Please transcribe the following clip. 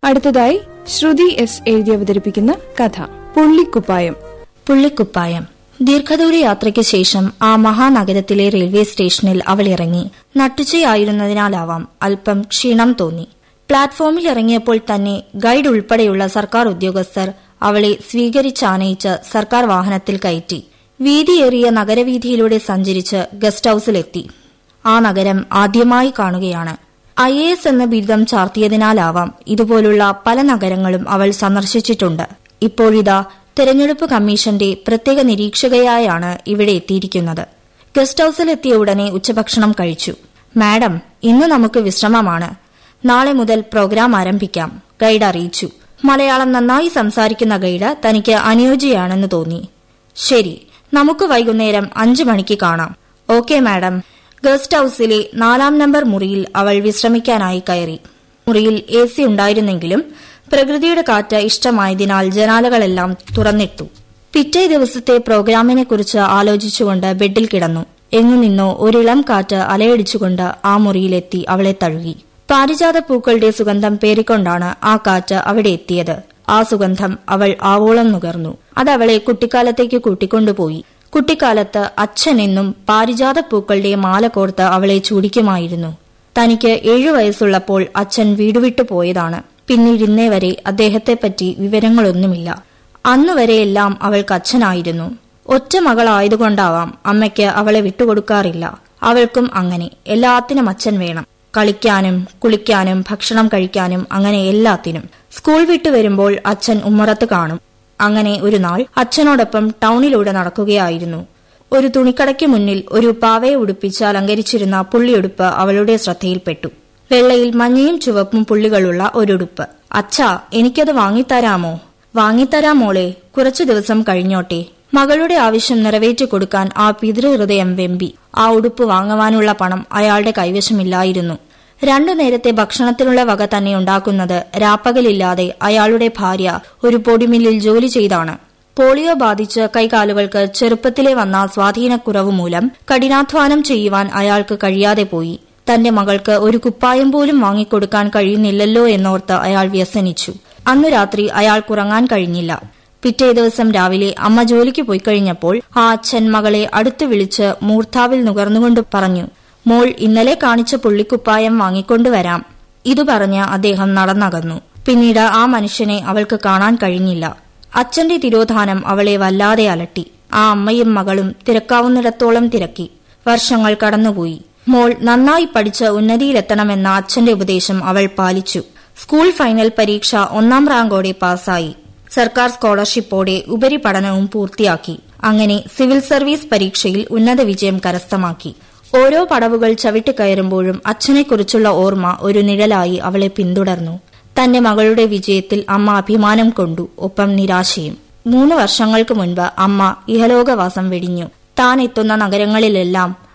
അടുത്തതായി ശ്രുതി എസ് എഴുതി അവതരിപ്പിക്കുന്ന കഥ പുള്ളിക്കുപ്പായം പുള്ളിക്കുപ്പായം ദീർഘദൂര യാത്രയ്ക്ക് ശേഷം ആ മഹാനഗരത്തിലെ റെയിൽവേ സ്റ്റേഷനിൽ അവൾ ഇറങ്ങി നട്ടുച്ചയായിരുന്നതിനാലാവാം അല്പം ക്ഷീണം തോന്നി പ്ലാറ്റ്ഫോമിൽ ഇറങ്ങിയപ്പോൾ തന്നെ ഗൈഡ് ഉൾപ്പെടെയുള്ള സർക്കാർ ഉദ്യോഗസ്ഥർ അവളെ സ്വീകരിച്ചാനയിച്ച് സർക്കാർ വാഹനത്തിൽ കയറ്റി വീതിയേറിയ നഗരവീഥിയിലൂടെ സഞ്ചരിച്ച് ഗസ്റ്റ് ഹൌസിലെത്തി ആ നഗരം ആദ്യമായി കാണുകയാണ് ഐ എ എസ് എന്ന ബിരുദം ചാർത്തിയതിനാലാവാം ഇതുപോലുള്ള പല നഗരങ്ങളും അവൾ സന്ദർശിച്ചിട്ടുണ്ട് ഇപ്പോഴിതാ തെരഞ്ഞെടുപ്പ് കമ്മീഷന്റെ പ്രത്യേക നിരീക്ഷകയായാണ് ഇവിടെ എത്തിയിരിക്കുന്നത് ഗസ്റ്റ് ഹൌസിലെത്തിയ ഉടനെ ഉച്ചഭക്ഷണം കഴിച്ചു മാഡം ഇന്ന് നമുക്ക് വിശ്രമമാണ് നാളെ മുതൽ പ്രോഗ്രാം ആരംഭിക്കാം ഗൈഡ് അറിയിച്ചു മലയാളം നന്നായി സംസാരിക്കുന്ന ഗൈഡ് തനിക്ക് അനുയോജ്യയാണെന്ന് തോന്നി ശരി നമുക്ക് വൈകുന്നേരം അഞ്ചു മണിക്ക് കാണാം ഓക്കെ മാഡം ഗസ്റ്റ് ഹൌസിലെ നാലാം നമ്പർ മുറിയിൽ അവൾ വിശ്രമിക്കാനായി കയറി മുറിയിൽ എ സി ഉണ്ടായിരുന്നെങ്കിലും പ്രകൃതിയുടെ കാറ്റ് ഇഷ്ടമായതിനാൽ ജനാലകളെല്ലാം തുറന്നിട്ടു പിറ്റേ ദിവസത്തെ പ്രോഗ്രാമിനെ കുറിച്ച് ആലോചിച്ചുകൊണ്ട് ബെഡിൽ കിടന്നു എങ്ങു നിന്നോ ഒരിളം കാറ്റ് അലയടിച്ചുകൊണ്ട് ആ മുറിയിലെത്തി അവളെ തഴുകി പാരിജാത പൂക്കളുടെ സുഗന്ധം പേറിക്കൊണ്ടാണ് ആ കാറ്റ് അവിടെ എത്തിയത് ആ സുഗന്ധം അവൾ ആവോളം നുകർന്നു അതവളെ കുട്ടിക്കാലത്തേക്ക് കൂട്ടിക്കൊണ്ടുപോയി കുട്ടിക്കാലത്ത് അച്ഛൻ എന്നും പാരിജാത പൂക്കളുടെ മാല കോർത്ത് അവളെ ചൂടിക്കുമായിരുന്നു തനിക്ക് ഏഴു വയസ്സുള്ളപ്പോൾ അച്ഛൻ വീടുവിട്ടു പോയതാണ് പിന്നീട് ഇന്നേ വരെ അദ്ദേഹത്തെപ്പറ്റി വിവരങ്ങളൊന്നുമില്ല അന്നുവരെയെല്ലാം അവൾക്ക് അച്ഛനായിരുന്നു ഒറ്റ മകളായതുകൊണ്ടാവാം അമ്മയ്ക്ക് അവളെ വിട്ടുകൊടുക്കാറില്ല അവൾക്കും അങ്ങനെ എല്ലാത്തിനും അച്ഛൻ വേണം കളിക്കാനും കുളിക്കാനും ഭക്ഷണം കഴിക്കാനും അങ്ങനെ എല്ലാത്തിനും സ്കൂൾ വിട്ടു വരുമ്പോൾ അച്ഛൻ ഉമ്മറത്ത് കാണും അങ്ങനെ ഒരു നാൾ അച്ഛനോടൊപ്പം ടൗണിലൂടെ നടക്കുകയായിരുന്നു ഒരു തുണിക്കടയ്ക്ക് മുന്നിൽ ഒരു പാവയെ ഉടുപ്പിച്ച് അലങ്കരിച്ചിരുന്ന പുള്ളിയുടുപ്പ് അവളുടെ ശ്രദ്ധയിൽപ്പെട്ടു വെള്ളയിൽ മഞ്ഞയും ചുവപ്പും പുള്ളികളുള്ള ഒരുടുപ്പ് അച്ഛാ എനിക്കത് വാങ്ങിത്തരാമോ വാങ്ങിത്തരാം മോളെ കുറച്ചു ദിവസം കഴിഞ്ഞോട്ടെ മകളുടെ ആവശ്യം നിറവേറ്റി കൊടുക്കാൻ ആ പിതൃഹൃദയം വെമ്പി ആ ഉടുപ്പ് വാങ്ങുവാനുള്ള പണം അയാളുടെ കൈവശമില്ലായിരുന്നു രണ്ടു നേരത്തെ ഭക്ഷണത്തിനുള്ള വക തന്നെ ഉണ്ടാക്കുന്നത് രാപ്പകലില്ലാതെ അയാളുടെ ഭാര്യ ഒരു പൊടിമില്ലിൽ ജോലി ചെയ്താണ് പോളിയോ ബാധിച്ച് കൈകാലുകൾക്ക് ചെറുപ്പത്തിലെ വന്ന സ്വാധീനക്കുറവ് മൂലം കഠിനാധ്വാനം ചെയ്യുവാൻ അയാൾക്ക് കഴിയാതെ പോയി തന്റെ മകൾക്ക് ഒരു കുപ്പായം പോലും വാങ്ങിക്കൊടുക്കാൻ കഴിയുന്നില്ലല്ലോ എന്നോർത്ത് അയാൾ വ്യസനിച്ചു അന്നു രാത്രി അയാൾക്കുറങ്ങാൻ കഴിഞ്ഞില്ല പിറ്റേ ദിവസം രാവിലെ അമ്മ ജോലിക്ക് പോയി കഴിഞ്ഞപ്പോൾ ആ അച്ഛൻ മകളെ അടുത്തു വിളിച്ച് മൂർധാവിൽ നുകർന്നുകൊണ്ട് പറഞ്ഞു മോൾ ഇന്നലെ കാണിച്ച പുള്ളിക്കുപ്പായം വാങ്ങിക്കൊണ്ടുവരാം ഇതു പറഞ്ഞ് അദ്ദേഹം നടന്നകന്നു പിന്നീട് ആ മനുഷ്യനെ അവൾക്ക് കാണാൻ കഴിഞ്ഞില്ല അച്ഛന്റെ തിരോധാനം അവളെ വല്ലാതെ അലട്ടി ആ അമ്മയും മകളും തിരക്കാവുന്നിടത്തോളം തിരക്കി വർഷങ്ങൾ കടന്നുപോയി മോൾ നന്നായി പഠിച്ച് ഉന്നതിയിലെത്തണമെന്ന അച്ഛന്റെ ഉപദേശം അവൾ പാലിച്ചു സ്കൂൾ ഫൈനൽ പരീക്ഷ ഒന്നാം റാങ്കോടെ പാസ്സായി സർക്കാർ സ്കോളർഷിപ്പോടെ ഉപരിപഠനവും പൂർത്തിയാക്കി അങ്ങനെ സിവിൽ സർവീസ് പരീക്ഷയിൽ ഉന്നത വിജയം കരസ്ഥമാക്കി ഓരോ പടവുകൾ ചവിട്ടിക്കയറുമ്പോഴും അച്ഛനെക്കുറിച്ചുള്ള ഓർമ്മ ഒരു നിഴലായി അവളെ പിന്തുടർന്നു തന്റെ മകളുടെ വിജയത്തിൽ അമ്മ അഭിമാനം കൊണ്ടു ഒപ്പം നിരാശയും മൂന്ന് വർഷങ്ങൾക്ക് മുൻപ് അമ്മ ഇഹലോകവാസം വെടിഞ്ഞു താൻ എത്തുന്ന നഗരങ്ങളിലെല്ലാം